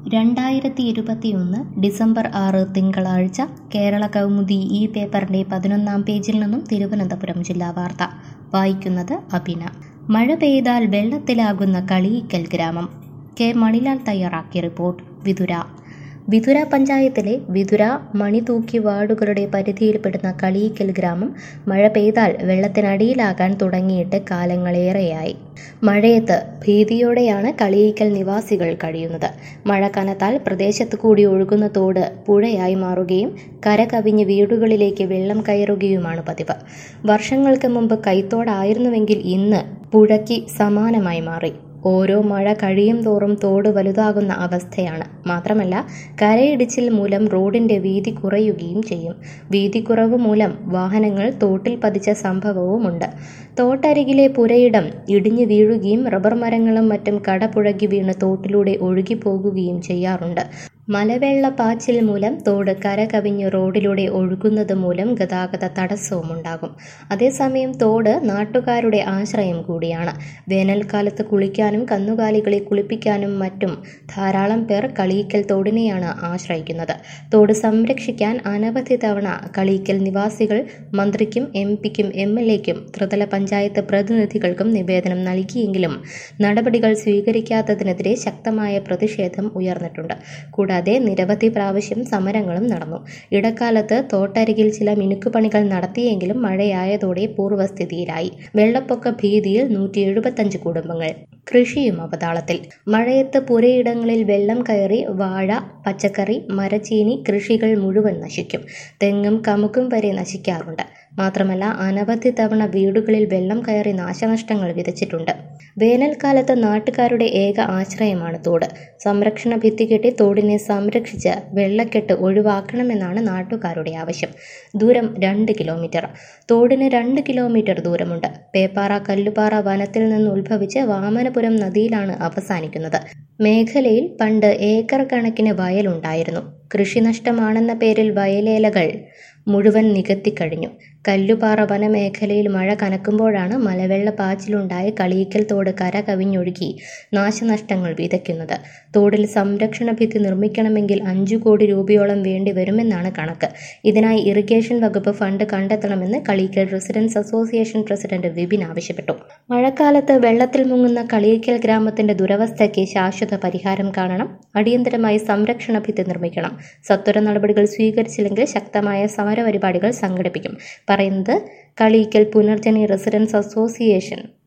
രണ്ടായിരത്തി ഇരുപത്തിയൊന്ന് ഡിസംബർ ആറ് തിങ്കളാഴ്ച കേരള കൗമുദി ഈ പേപ്പറിന്റെ പതിനൊന്നാം പേജിൽ നിന്നും തിരുവനന്തപുരം ജില്ലാ വാർത്ത വായിക്കുന്നത് അഭിന മഴ പെയ്താൽ വെള്ളത്തിലാകുന്ന കളിയിക്കൽ ഗ്രാമം കെ മണിലാൽ തയ്യാറാക്കിയ റിപ്പോർട്ട് വിതുര വിതുര പഞ്ചായത്തിലെ വിതുര മണിതൂക്കി വാർഡുകളുടെ പരിധിയിൽപ്പെടുന്ന കളിയിക്കൽ ഗ്രാമം മഴ പെയ്താൽ വെള്ളത്തിനടിയിലാകാൻ തുടങ്ങിയിട്ട് കാലങ്ങളേറെയായി മഴയത്ത് ഭീതിയോടെയാണ് കളിയിക്കൽ നിവാസികൾ കഴിയുന്നത് മഴ കനത്താൽ പ്രദേശത്ത് കൂടി ഒഴുകുന്ന തോട് പുഴയായി മാറുകയും കര കവിഞ്ഞ് വീടുകളിലേക്ക് വെള്ളം കയറുകയുമാണ് പതിവ് വർഷങ്ങൾക്ക് മുമ്പ് കൈത്തോടായിരുന്നുവെങ്കിൽ ഇന്ന് പുഴയ്ക്ക് സമാനമായി മാറി ഓരോ മഴ കഴിയും തോറും തോട് വലുതാകുന്ന അവസ്ഥയാണ് മാത്രമല്ല കരയിടിച്ചിൽ മൂലം റോഡിന്റെ വീതി കുറയുകയും ചെയ്യും വീതി കുറവ് മൂലം വാഹനങ്ങൾ തോട്ടിൽ പതിച്ച സംഭവവുമുണ്ട് തോട്ടരികിലെ പുരയിടം ഇടിഞ്ഞു വീഴുകയും റബ്ബർ മരങ്ങളും മറ്റും കടപുഴകി വീണ് തോട്ടിലൂടെ ഒഴുകിപ്പോകുകയും ചെയ്യാറുണ്ട് മലവെള്ള പാച്ചിൽ മൂലം തോട് കര കവിഞ്ഞ് റോഡിലൂടെ ഒഴുകുന്നത് മൂലം ഗതാഗത തടസ്സവും ഉണ്ടാകും അതേസമയം തോട് നാട്ടുകാരുടെ ആശ്രയം കൂടിയാണ് വേനൽക്കാലത്ത് കുളിക്കാനും കന്നുകാലികളെ കുളിപ്പിക്കാനും മറ്റും ധാരാളം പേർ കളിയിക്കൽ തോടിനെയാണ് ആശ്രയിക്കുന്നത് തോട് സംരക്ഷിക്കാൻ അനവധി തവണ കളിയിക്കൽ നിവാസികൾ മന്ത്രിക്കും എം പിക്കും എം എൽ എക്കും ത്രിതല പഞ്ചായത്ത് പ്രതിനിധികൾക്കും നിവേദനം നൽകിയെങ്കിലും നടപടികൾ സ്വീകരിക്കാത്തതിനെതിരെ ശക്തമായ പ്രതിഷേധം ഉയർന്നിട്ടുണ്ട് കൂടാതെ നിരവധി പ്രാവശ്യം സമരങ്ങളും നടന്നു ഇടക്കാലത്ത് തോട്ടരികിൽ ചില മിനുക്കുപണികൾ നടത്തിയെങ്കിലും മഴയായതോടെ പൂർവ്വസ്ഥിതിയിലായി വെള്ളപ്പൊക്ക ഭീതിയിൽ നൂറ്റി എഴുപത്തഞ്ച് കുടുംബങ്ങൾ കൃഷിയും അവതാളത്തിൽ മഴയത്ത് പുരയിടങ്ങളിൽ വെള്ളം കയറി വാഴ പച്ചക്കറി മരച്ചീനി കൃഷികൾ മുഴുവൻ നശിക്കും തെങ്ങും കമുകും വരെ നശിക്കാറുണ്ട് മാത്രമല്ല അനവധി തവണ വീടുകളിൽ വെള്ളം കയറി നാശനഷ്ടങ്ങൾ വിതച്ചിട്ടുണ്ട് വേനൽക്കാലത്ത് നാട്ടുകാരുടെ ഏക ആശ്രയമാണ് തോട് സംരക്ഷണ ഭിത്തി കെട്ടി തോടിനെ സംരക്ഷിച്ച് വെള്ളക്കെട്ട് ഒഴിവാക്കണമെന്നാണ് നാട്ടുകാരുടെ ആവശ്യം ദൂരം രണ്ട് കിലോമീറ്റർ തോടിന് രണ്ട് കിലോമീറ്റർ ദൂരമുണ്ട് പേപ്പാറ കല്ലുപാറ വനത്തിൽ നിന്ന് ഉത്ഭവിച്ച് വാമനപുരം നദിയിലാണ് അവസാനിക്കുന്നത് മേഖലയിൽ പണ്ട് ഏക്കർ കണക്കിന് വയലുണ്ടായിരുന്നു കൃഷിനഷ്ടമാണെന്ന പേരിൽ വയലേലകൾ മുഴുവൻ നികത്തിക്കഴിഞ്ഞു കല്ലുപാറ വനമേഖലയിൽ മഴ കനക്കുമ്പോഴാണ് മലവെള്ള പാച്ചിലുണ്ടായ കളിയിക്കൽ തോട് കര കവിഞ്ഞൊഴുകി നാശനഷ്ടങ്ങൾ വിതയ്ക്കുന്നത് തോടിൽ സംരക്ഷണ ഭിത്തി നിർമ്മിക്കണമെങ്കിൽ അഞ്ചു കോടി രൂപയോളം വേണ്ടി വരുമെന്നാണ് കണക്ക് ഇതിനായി ഇറിഗേഷൻ വകുപ്പ് ഫണ്ട് കണ്ടെത്തണമെന്ന് Kaliyikkal residents association president Vipin ആവശ്യപ്പെട്ടു മഴക്കാലത്ത് വെള്ളത്തിൽ മുങ്ങുന്ന കളിയിക്കൽ ഗ്രാമത്തിന്റെ ദുരവസ്ഥയ്ക്ക് ശാശ്വത പരിഹാരം കാണണം അടിയന്തരമായി സംരക്ഷണ ഭിത്തി നിർമ്മിക്കണം സത്വര നടപടികൾ സ്വീകരിച്ചില്ലെങ്കിൽ ശക്തമായ സമരപരിപാടികൾ സംഘടിപ്പിക്കും പറയുന്നത് കളിയിക്കൽ പുനർജനി റെസിഡൻസ് അസോസിയേഷൻ